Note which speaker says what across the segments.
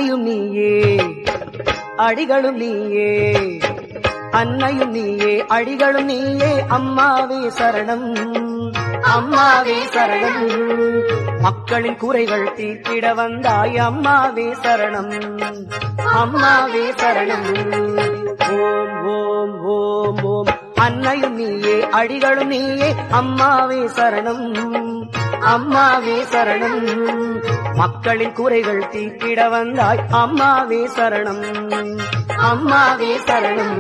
Speaker 1: அன்னையும் நீயே அடிகளும் நீயே அன்னையும் நீயே அடிகளும் நீயே அம்மாவே சரணம் அம்மாவே சரணம் மக்களின் குறைகள் தீர்த்திட வந்தாய் அம்மாவே சரணம் அம்மாவே சரணம் ஓம் ஓம் ஓம் ஓம் அன்னையும் நீயே அடிகளும் நீயே அம்மாவே சரணம் அம்மாவே சரணம் மக்களின் குறைகள் தீர்த்திட வந்தாய் அம்மாவே சரணம் அம்மாவே சரணம்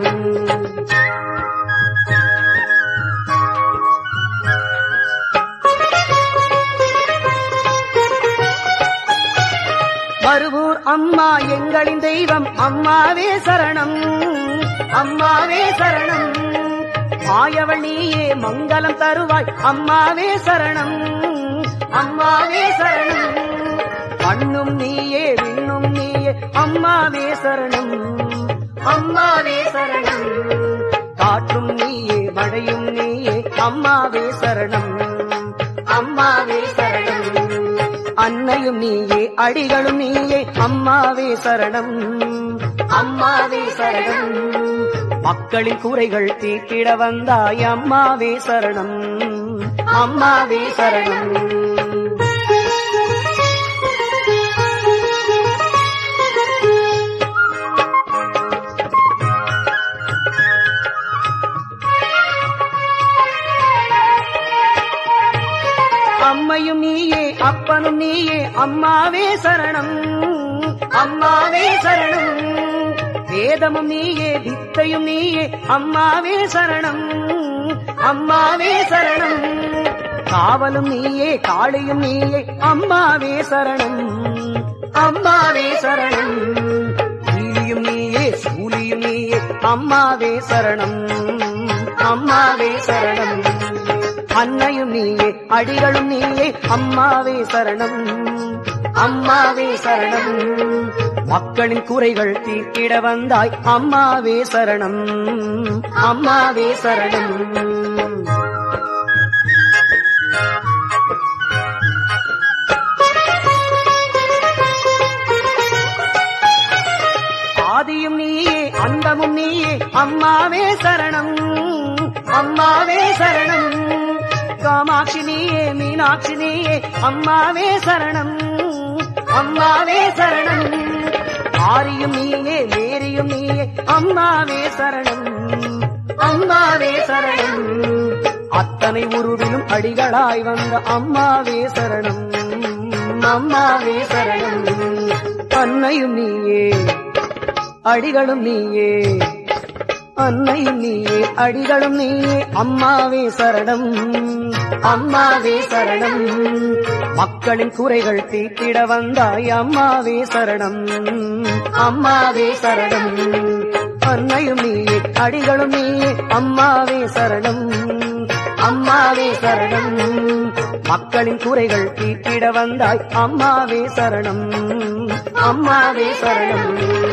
Speaker 1: மருவூர் அம்மா எங்களின் தெய்வம் அம்மாவே சரணம் அம்மாவே சரணம் மாயவள் நீயே மங்களம் தருவாய் அம்மாவே சரணம் அம்மாவே சரணம் பண்ணும் நீயே விண்ணும் நீயே அம்மாவே சரணம் அம்மாவே சரணம் காற்றும் நீயே மழையும் நீயே அம்மாவே சரணம் அம்மாவே சரணம் அன்னையும் நீயே அடிகளும் நீயே அம்மாவே சரணம் அம்மாவே சரணம் மக்களின் குறைகள் தீர்த்திட வந்தாய் அம்மாவே சரணம் அம்மாவே சரணம் அம்மையும் நீயே அப்பனும் நீயே அம்மாவே சரணம் அம்மாவே சரணம் வேதமும் நீயே வித்தையும் நீயே அம்மாவே சரணம் அம்மாவே சரணம் காவலும் நீயே காளியும் நீயே அம்மாவே சரணம் அம்மாவே சரணம் நீலியும் நீயே சூலியும் நீயே அம்மாவே சரணம் அம்மாவே சரணம் அன்னையும் நீயே அடிகளும் நீயே அம்மாவே சரணம் அம்மாவே சரணம் மக்களின் குறைகள் தீர்த்திட வந்தாய் அம்மாவே சரணம் அம்மாவே சரணம் ஆதியும் நீயே அந்தமும் நீயே அம்மாவே சரணம் அம்மாவே சரணம் காமாட்சி நீயே மீனாட்சி நீயே அம்மாவே சரணம் அம்மாவே சரணம் ஆரியும் நீயே மேரியும் நீயே அம்மாவே சரணம் அம்மாவே சரணம் அத்தனை உருவிலும் அடிகளாய் வந்த அம்மாவே சரணம் அம்மாவே சரணம் அன்னையும் நீயே அடிகளும் நீயே அன்னையும் நீயே அடிகளும் நீயே அம்மாவே சரணம் அம்மாவே சரணம் மக்களின் குறைகள் தீர்த்திட வந்தாய் அம்மாவே சரணம் அம்மாவே சரணம் அன்னையும் நீயே அடிகளும் நீயே அம்மாவே சரணம் அம்மாவே சரணம் மக்களின் குறைகள் தீர்த்திட வந்தாய் அம்மாவே சரணம் அம்மாவே சரணம்